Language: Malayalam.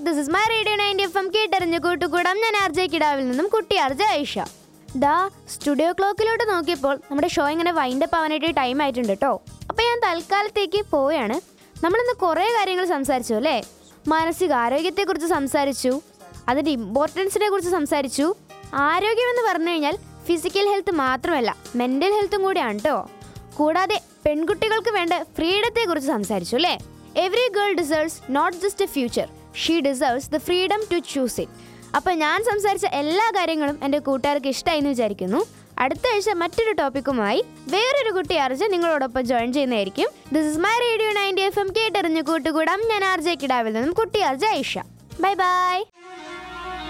back this is my radio ninety F M കേട്ടറിഞ്ഞ് കൂട്ടുകൂടാം ഞാൻ ആർ ജെ കിടാവിൽ നിന്നും കുട്ടി ആർ ജെ ഐഷ ദാ സ്റ്റുഡിയോ ക്ലോക്കിലോട്ട് നോക്കിയപ്പോൾ നമ്മുടെ ഷോ ഇങ്ങനെ വൈൻഡപ്പ് ആവാനായിട്ട് ടൈം ആയിട്ടുണ്ട് കേട്ടോ അപ്പോൾ ഞാൻ തൽക്കാലത്തേക്ക് പോവുകയാണ് നമ്മളിന്ന് കുറേ കാര്യങ്ങൾ സംസാരിച്ചു അല്ലേ മാനസികാരോഗ്യത്തെക്കുറിച്ച് സംസാരിച്ചു അതിൻ്റെ ഇമ്പോർട്ടൻസിനെ കുറിച്ച് സംസാരിച്ചു ആരോഗ്യമെന്ന് പറഞ്ഞു കഴിഞ്ഞാൽ ഫിസിക്കൽ ഹെൽത്ത് മാത്രമല്ല മെൻ്റൽ ഹെൽത്തും കൂടിയാണ് കേട്ടോ കൂടാതെ പെൺകുട്ടികൾക്ക് വേണ്ട ഫ്രീഡത്തെ കുറിച്ച് സംസാരിച്ചു അല്ലേ every girl deserves not just a future she deserves the freedom to choose it അപ്പോൾ ഞാൻ സംസാരിച്ച എല്ലാ കാര്യങ്ങളും എൻ്റെ കൂട്ടുകാർക്ക് ഇഷ്ടമായി എന്ന് വിചാരിക്കുന്നു അടുത്ത ആഴ്ച മറ്റൊരു ടോപ്പിക്കുമായി വേറൊരു കുട്ടി അറിഞ്ഞ് നിങ്ങളോടൊപ്പം ജോയിൻ ചെയ്യുന്നതായിരിക്കും this is my radio ninety F M കേട്ടറിഞ്ഞ് കൂട്ടുകൂടാം ഞാൻ ആർ ജെ കിടാവിൽ നിന്നും കുട്ടി R J Aisha bye by